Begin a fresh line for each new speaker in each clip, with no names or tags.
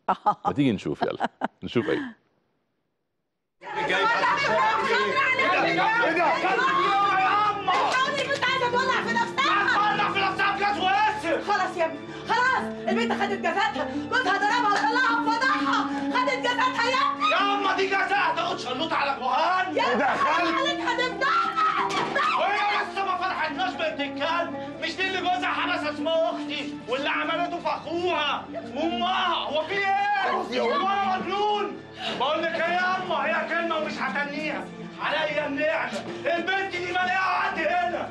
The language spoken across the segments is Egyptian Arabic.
ما تيجي نشوف يلا نشوف ايه
الحقوني البنت عايزه تولع في نفسها خلاص يا ابني خلاص البنت خدت جزاتها جوزها ضربها وطلعها وفضحها خدت جزاتها يا ابني
يا اما دي جزاء هتاخد شلوط على جوهان
يا ابني حرام عليك هتفضحها
وهي لسه ما فرحتناش بنت الكلب مش دي اللي جوزها حبس اسمها اختي واللي عملته في اخوها وامها هو في ايه؟ هو انا مجنون؟ بقول لك ايه يا اما هي كلمه ومش هتنيها عليا النعمه البنت دي مالها عندي هنا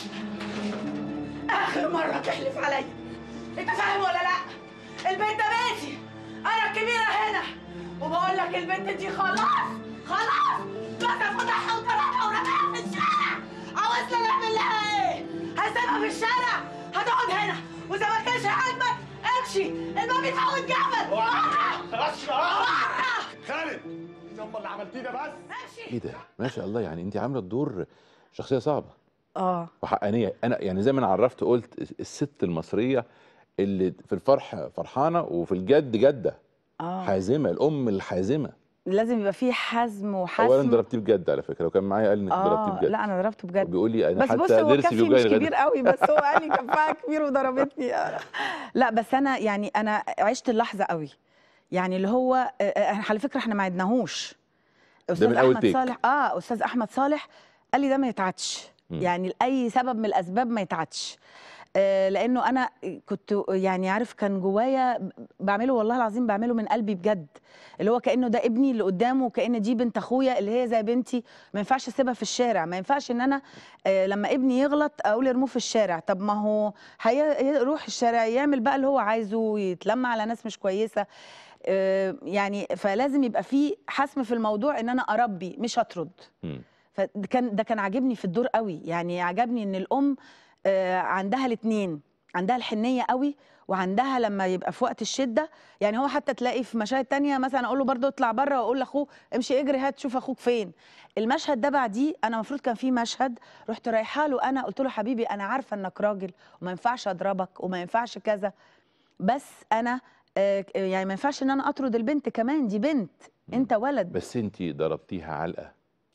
اخر مره تحلف عليا انت فاهم ولا لا البنت ده بيتي انا الكبيره هنا وبقول لك البنت دي خلاص خلاص جوزها فتحها وطردها ورماها في الشارع عاوزنا نعمل لها ايه هسيبها في الشارع هتقعد هنا واذا ما كانش عاجبك امشي الباب يتعود جبل بره
خلاص
بره
خالد يما اللي عملتيه ده بس
امشي
ايه ده ما شاء الله يعني انت عامله الدور شخصيه صعبه
اه
وحقانيه انا يعني زي ما انا عرفت قلت الست المصريه اللي في الفرح فرحانه وفي الجد جده
اه
حازمه الام الحازمه
لازم يبقى فيه حزم وحسم
اولا ضربتيه بجد على فكره وكان معايا قال انك ضربتيه
اه
بجد
لا انا ضربته بجد
بيقول لي انا
بس بص
حتى
هو
ضرسي
كفي مش
بيوجعني
كبير
لغايه
قوي بس هو قال لي كفاها كبير وضربتني لا بس انا يعني انا عشت اللحظه قوي يعني اللي هو آه، آه، على فكره احنا ما عدناهوش استاذ
من أول
احمد
تيك.
صالح اه استاذ احمد صالح قال لي ده ما يتعدش
مم.
يعني لاي سبب من الاسباب ما يتعدش آه، لانه انا كنت يعني عارف كان جوايا بعمله والله العظيم بعمله من قلبي بجد اللي هو كانه ده ابني اللي قدامه وكان دي بنت اخويا اللي هي زي بنتي ما ينفعش اسيبها في الشارع ما ينفعش ان انا آه، لما ابني يغلط اقول ارموه في الشارع طب ما هو هيروح الشارع يعمل بقى اللي هو عايزه ويتلم على ناس مش كويسه آه، يعني فلازم يبقى في حسم في الموضوع ان انا اربي مش اطرد
مم.
فده كان ده كان عاجبني في الدور قوي يعني عجبني ان الام آه، عندها الاثنين عندها الحنيه قوي وعندها لما يبقى في وقت الشده يعني هو حتى تلاقي في مشاهد تانية مثلا اقول له برضه اطلع بره واقول لاخوه امشي اجري هات شوف اخوك فين المشهد ده بعديه انا المفروض كان في مشهد رحت رايحه له انا قلت له حبيبي انا عارفه انك راجل وما ينفعش اضربك وما ينفعش كذا بس انا آه، يعني ما ينفعش ان انا اطرد البنت كمان دي بنت انت ولد
بس انت ضربتيها علقه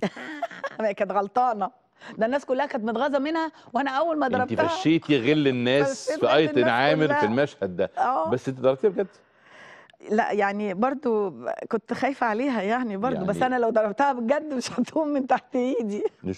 كانت غلطانه ده الناس كلها كانت متغاظه منها وانا اول ما
انت
ضربتها
فشيتي غل الناس
فشيت
في
غل
ايتن
الناس
عامر
كلها.
في المشهد ده
اه
بس انت ضربتيها بجد
لا يعني برضو كنت خايفه عليها يعني برضو يعني بس
يعني-
انا لو ضربتها بجد مش هتقوم من تحت ايدي
نشوف